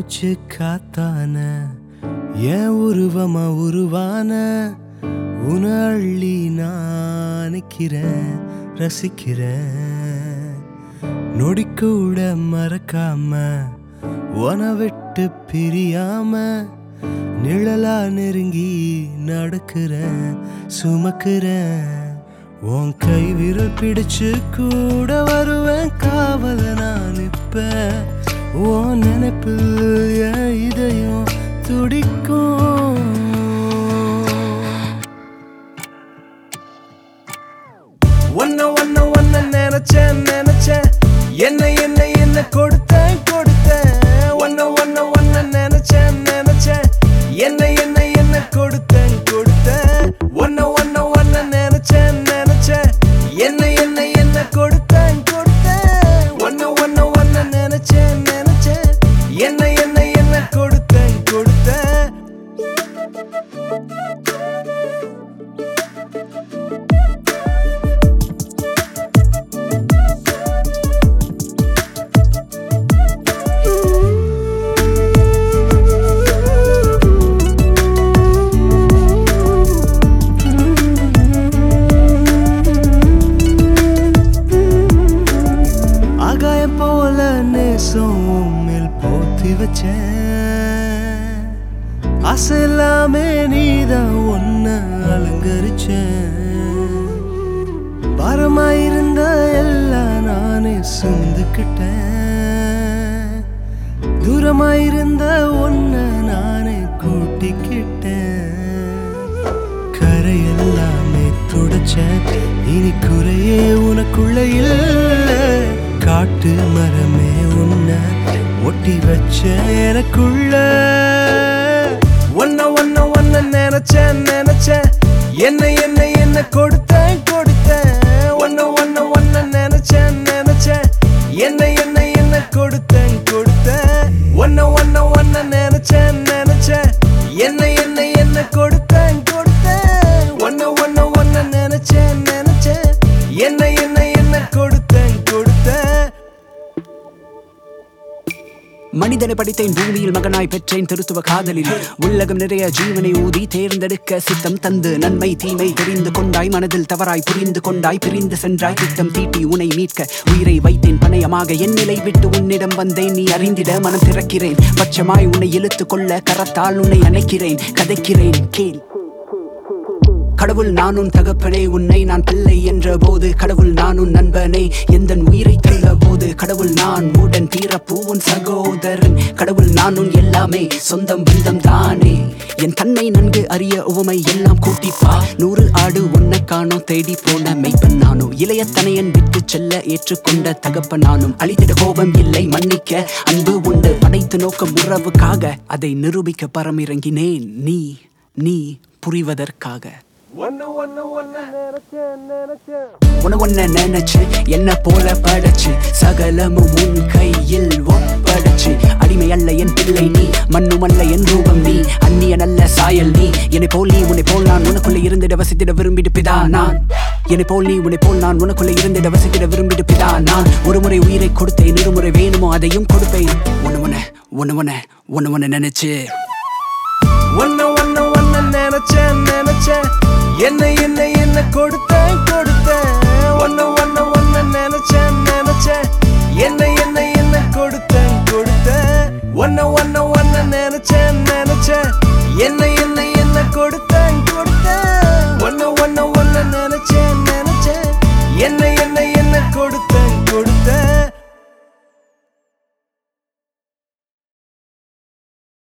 மூச்சு காத்தான என் உருவமா உருவான உன அள்ளி நான் நிக்கிறேன் ரசிக்கிறேன் நொடி கூட மறக்காம உன விட்டு பிரியாம நிழலா நெருங்கி நடக்கிறேன் சுமக்கிறேன் உன் கை விரல் பிடிச்சு கூட வருவேன் காவல நான் இப்ப உன் நினைப்பில் என் இதயம் துடிக்கும் ஒன்ன ஒன்ன ஒன்ன நினைச்சேன் நினைச்சேன் என்ன என்ன என்ன கொடுத்தேன் கொடுத்தேன் ஒன்ன ஒன்ன ஒன்ன நினைச்சேன் நினைச்சேன் என்ன என்ன என்ன கொடுத்தேன் கொடுத்தேன் ஒன்ன ஒன்ன ஒன்ன நினைச்சேன் நினைச்சேன் என்ன என்ன என்ன கொடுத்தேன் கொடுத்தேன் ஒன்ன ஒன்ன ஒன்ன நினைச்சேன் நினைச்சேன் என்ன என்ன என்ன கொடுத்தேன் கொடுத்தேன் ஆகாயம் போல நேசம் உம்மில் போத்தி வச்சேன் ஆசை எல்லாமே நீதான் ஒன்ன அலங்கரிச்சேன் பாரமாயிருந்த எல்லாம் நானே சுமந்துக்கிட்டேன் தூரமாயிருந்த ஒன்ன நானே கூட்டிக்கிட்டேன் கரையெல்லாமே துடைச்சேன் இனி குறையே உனக்குள்ள இல்ல காட்டு மரமே உன்னை ஒட்டி வச்ச எனக்குள்ள ஒன்ன ஒன்ன ஒன்ன நினைச்சேன் நினைச்சேன் என்ன என்ன என்ன கொடுத்தேன் கொடுத்தேன் ஒன்ன ஒன்ன ஒன்ன நினைச்சேன் நினைச்சேன் என்ன என்ன என்ன கொடுத்தேன் கொடுத்தேன் ஒன்ன ஒன்ன ஒன்ன நினைச்சேன் நினைச்சேன் என்ன என்ன என்ன கொடுத்தேன் கொடுத்தேன் ஒன்ன ஒன்ன ஒன்ன நினைச்சேன் நினைச்சேன் என்ன என்ன என்ன கொடுத்தேன் கொடுத்தேன் மனிதனை படித்தேன் பூமியில் மகனாய் பெற்றேன் திருத்துவ காதலில் உலகம் நிறைய ஜீவனை ஊதி தேர்ந்தெடுக்க சித்தம் தந்து நன்மை தீமை தெரிந்து கொண்டாய் மனதில் தவறாய் புரிந்து கொண்டாய் பிரிந்து சென்றாய் திட்டம் தீட்டி உனை மீட்க உயிரை வைத்தேன் பணயமாக என் நிலை விட்டு உன்னிடம் வந்தேன் நீ அறிந்திட மனம் திறக்கிறேன் பட்சமாய் உன்னை இழுத்து கொள்ள கரத்தால் உன்னை அணைக்கிறேன் கதைக்கிறேன் கேள் கடவுள் நான் உன் தகப்பனே உன்னை நான் பிள்ளை என்ற போது கடவுள் நான் உன் நண்பனே எந்த உயிரை தள்ள போது கடவுள் நான் உடன் பிறப்பு உன் சகோதரன் கடவுள் நான் உன் எல்லாமே சொந்தம் பந்தம் தானே என் தன்னை நன்கு அறிய உவமை எல்லாம் கூட்டிப்பா நூறு ஆடு உன்னை காணோம் தேடி போன மெய்ப்பன் நானும் இளைய தனையன் விட்டு செல்ல ஏற்றுக்கொண்ட தகப்பன் நானும் அழித்திட கோபம் இல்லை மன்னிக்க அன்பு உண்டு படைத்து நோக்கம் உறவுக்காக அதை நிரூபிக்க பரமிறங்கினேன் நீ நீ புரிவதற்காக ஒன்ன ஒன்ன ஒன்ன நினைச்சேன் நினைச்சேன் உன ஒன்ன நினைச்சு என்ன போல படைச்சு சகலமும் உன் கையில் ஒப்படைச்சு அடிமை அல்ல என் பிள்ளை நீ மண்ணும் அல்ல என் ரூபம் நீ அந்நிய நல்ல சாயல் நீ என்னை போல் நீ உன்னை போல் நான் உனக்குள்ள இருந்திட வசித்திட விரும்பிடு பிதா நான் என்னை போல் நீ உன்னை போல் நான் உனக்குள்ள இருந்திட வசித்திட விரும்பிடு பிதா நான் ஒரு முறை உயிரை கொடுத்தேன் இருமுறை வேணுமோ அதையும் கொடுப்பேன் ஒன்னு ஒன்ன ஒன்னு ஒன்ன ஒன்னு ஒன்ன நினைச்சு ஒன்ன ஒன்ன ஒன்ன நினைச்சேன் நினைச்சேன் என்ன என்ன என்ன கொடுத்த